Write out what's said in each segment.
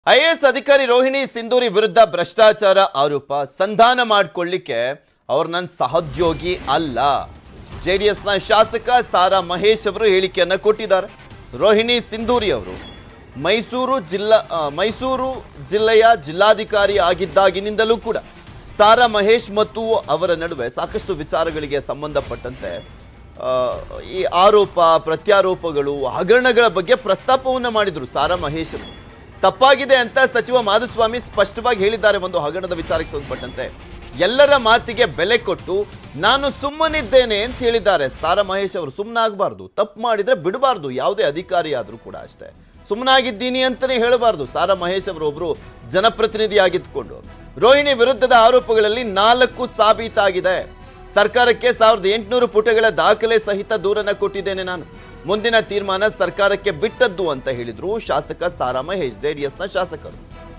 IAS ಅಧಿಕಾರಿ ರೋಹಿಣಿ ಸಿಂಧೂರಿ ವಿರುದ್ಧ ಭ್ರಷ್ಟಾಚಾರ ಆರೋಪ ಸಂಧಾನ ಮಾಡಿಕೊಳ್ಳಿಕ್ಕೆ ಅವ್ರು ನನ್ನ ಸಹೋದ್ಯೋಗಿ ಅಲ್ಲ ಜೆಡಿಎಸ್ನ ಶಾಸಕ ಸಾರಾ ಮಹೇಶ್ ಅವರು ಹೇಳಿಕೆಯನ್ನ ಕೊಟ್ಟಿದ್ದಾರೆ ರೋಹಿಣಿ ಸಿಂಧೂರಿ ಅವರು ಮೈಸೂರು ಜಿಲ್ಲಾ ಆ, ಮೈಸೂರು ಜಿಲ್ಲೆಯ ಜಿಲ್ಲಾಧಿಕಾರಿ ಆಗಿದ್ದಾಗಿನಿಂದಲೂ ಕೂಡ ಸಾರಾ ಮಹೇಶ್ ಮತ್ತು ಅವರ ನಡುವೆ ಸಾಕಷ್ಟು ವಿಚಾರಗಳಿಗೆ ಸಂಬಂಧಪಟ್ಟಂತೆ ಆ, ಈ ಆರೋಪ ಪ್ರತ್ಯಾರೋಪಗಳು ಹಗರಣಗಳ ಬಗ್ಗೆ ಪ್ರಸ್ತಾಪವನ್ನ ಮಾಡಿದ್ರು ಸಾರಾ ಮಹೇಶ್ ಅವರು ತಪ್ಪಾಗಿದೆ ಅಂತ ಸಚಿವ ಮಾಧುಸ್ವಾಮಿ ಸ್ಪಷ್ಟವಾಗಿ ಹೇಳಿದ್ದಾರೆ ಒಂದು ಹಗರಣದ ವಿಚಾರಕ್ಕೆ ಸಂಬಂಧಪಟ್ಟಂತೆ ಎಲ್ಲರ ಮಾತಿಗೆ ಬೆಲೆ ಕೊಟ್ಟು ನಾನು ಸುಮ್ಮನಿದ್ದೇನೆ ಅಂತ ಹೇಳಿದ್ದಾರೆ ಸಾರಾ ಮಹೇಶ್ ಅವರು ಸುಮ್ಮನಾಗಬಾರ್ದು ತಪ್ಪು ಮಾಡಿದ್ರೆ ಬಿಡಬಾರ್ದು ಯಾವುದೇ ಅಧಿಕಾರಿ ಆದರೂ ಕೂಡ ಅಷ್ಟೇ ಸುಮ್ಮನಾಗಿದ್ದೀನಿ ಅಂತಲೇ ಹೇಳಬಾರ್ದು ಸಾರಾ ಮಹೇಶ್ ಅವರು ಒಬ್ರು ಜನಪ್ರತಿನಿಧಿ ಆಗಿದ್ದುಕೊಂಡು ರೋಹಿಣಿ ವಿರುದ್ಧದ ಆರೋಪಗಳಲ್ಲಿ ನಾಲ್ಕು ಸಾಬೀತಾಗಿದೆ ಸರ್ಕಾರಕ್ಕೆ ಸಾವಿರದ ಎಂಟುನೂರು ಪುಟಗಳ ದಾಖಲೆ ಸಹಿತ ದೂರನ್ನ ಕೊಟ್ಟಿದ್ದೇನೆ ನಾನು ಮುಂದಿನ ತೀರ್ಮಾನ ಸರ್ಕಾರಕ್ಕೆ ಬಿಟ್ಟದ್ದು ಅಂತ ಹೇಳಿದ್ರು ಶಾಸಕ ಸಾರಾ ಮಹೇಶ್ ಜೆಡಿಎಸ್ನ ಶಾಸಕರು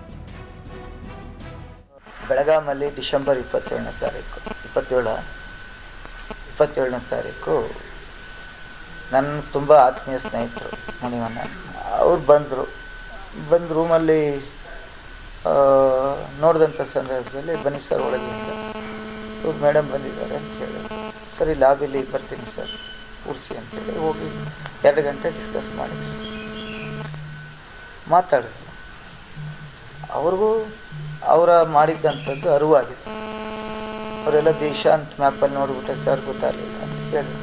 ಬೆಳಗಾಮಲ್ಲಿ ಡಿಸೆಂಬರ್ ಇಪ್ಪತ್ತೇಳನೇ ತಾರೀಕು ಇಪ್ಪತ್ತೇಳ ಇಪ್ಪತ್ತೇಳನೇ ತಾರೀಕು ನನ್ನ ತುಂಬ ಆತ್ಮೀಯ ಸ್ನೇಹಿತರು ಮುನಿವಣ್ಣ ಅವ್ರು ಬಂದರು ಬಂದು ರೂಮಲ್ಲಿ ನೋಡಿದಂಥ ಸಂದರ್ಭದಲ್ಲಿ ಬನ್ನಿ ಸರ್ ಒಳಗಿಂದ ಇವ್ರು ಮೇಡಮ್ ಬಂದಿದ್ದಾರೆ ಅಂತ ಹೇಳಿದ್ರು ಸರಿ ಲಾಬಿಲಿ ಬರ್ತೀನಿ ಸರ್ ಕೂರಿಸಿ ಅಂತೇಳಿ ಹೋಗಿ ಎರಡು ಗಂಟೆ ಡಿಸ್ಕಸ್ ಮಾಡಿದ್ವಿ ಮಾತಾಡಿದ್ರು ಅವ್ರಿಗೂ ಅವರ ಮಾಡಿದ್ದಂಥದ್ದು ಅರಿವಾಗಿದೆ ಅವರೆಲ್ಲ ದೇಶ ಅಂತ ಮ್ಯಾಪಲ್ಲಿ ನೋಡ್ಬಿಟ್ಟೆ ಸರ್ ಗೊತ್ತಾಗಲಿಲ್ಲ ಅಂತ ಹೇಳಿದ್ರು